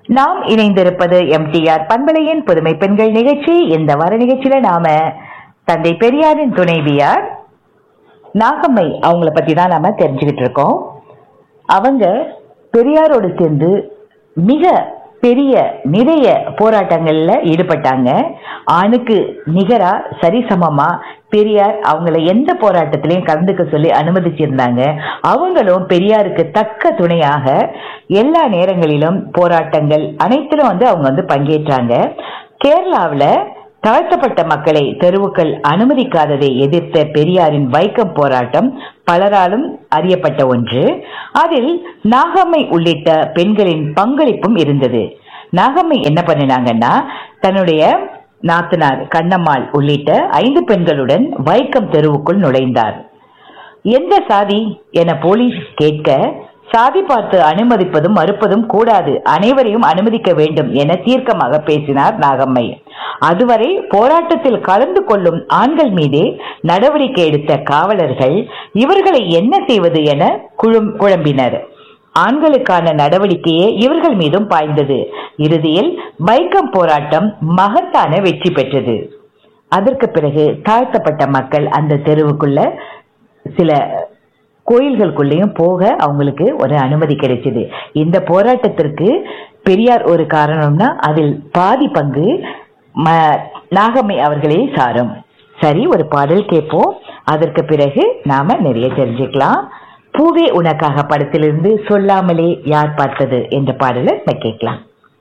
நாம் இணைந்திருப்பது எம்டிஆர் பண்பலையின் புதுமை பெண்கள் நிகழ்ச்சி இந்த வார நிகழ்ச்சியில நாம தந்தை பெரியாரின் துணைவியார் நாகம்மை அவங்கள பத்தி தான் நாம தெரிஞ்சுக்கிட்டு இருக்கோம் அவங்க பெரியாரோடு சேர்ந்து மிக பெரிய நிறைய போராட்டங்கள்ல ஈடுபட்டாங்க ஆணுக்கு நிகரா சரிசமமா பெரியார் அவங்கள எந்த போராட்டத்திலையும் கலந்துக்க சொல்லி அனுமதிச்சிருந்தாங்க அவங்களும் பெரியாருக்கு தக்க துணையாக எல்லா நேரங்களிலும் போராட்டங்கள் அனைத்திலும் வந்து அவங்க வந்து பங்கேற்றாங்க கேரளாவுல தாழ்த்தப்பட்ட மக்களை தெருவுக்கள் அனுமதிக்காததை எதிர்த்த பெரியாரின் வைக்கம் போராட்டம் பலராலும் அறியப்பட்ட ஒன்று அதில் நாகம்மை உள்ளிட்ட பெண்களின் பங்களிப்பும் இருந்தது நாகம்மை என்ன பண்ணினாங்கன்னா தன்னுடைய நாத்தனார் கண்ணம்மாள் உள்ளிட்ட ஐந்து பெண்களுடன் வைக்கம் தெருவுக்குள் நுழைந்தார் எந்த சாதி என போலீஸ் கேட்க சாதி பார்த்து அனுமதிப்பதும் மறுப்பதும் கூடாது அனைவரையும் அனுமதிக்க வேண்டும் என தீர்க்கமாக பேசினார் நாகம்மை அதுவரை போராட்டத்தில் கலந்து கொள்ளும் ஆண்கள் மீதே நடவடிக்கை எடுத்த காவலர்கள் இவர்களை என்ன செய்வது என குழும் குழம்பினர் ஆண்களுக்கான நடவடிக்கையே இவர்கள் மீதும் பாய்ந்தது இறுதியில் வைக்கம் போராட்டம் மகத்தான வெற்றி பெற்றது அதற்கு பிறகு தாழ்த்தப்பட்ட மக்கள் அந்த தெருவுக்குள்ள சில கோயில்களுக்குள்ளேயும் போக அவங்களுக்கு ஒரு அனுமதி கிடைச்சது இந்த போராட்டத்திற்கு பெரியார் ஒரு காரணம்னா அதில் பாதி பங்கு ம- நாகம்மை அவர்களே சாரும் சரி ஒரு பாடல் கேட்போம் அதற்கு பிறகு நாம நிறைய தெரிஞ்சுக்கலாம் பூவே உனக்காக படத்திலிருந்து சொல்லாமலே யார் பார்த்தது என்ற பாடலை நம்ம கேட்கலாம்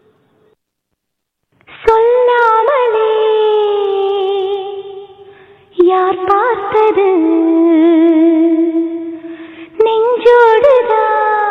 சொல்லாமலே யார் பார்த்தது நெஞ்சோடுதான்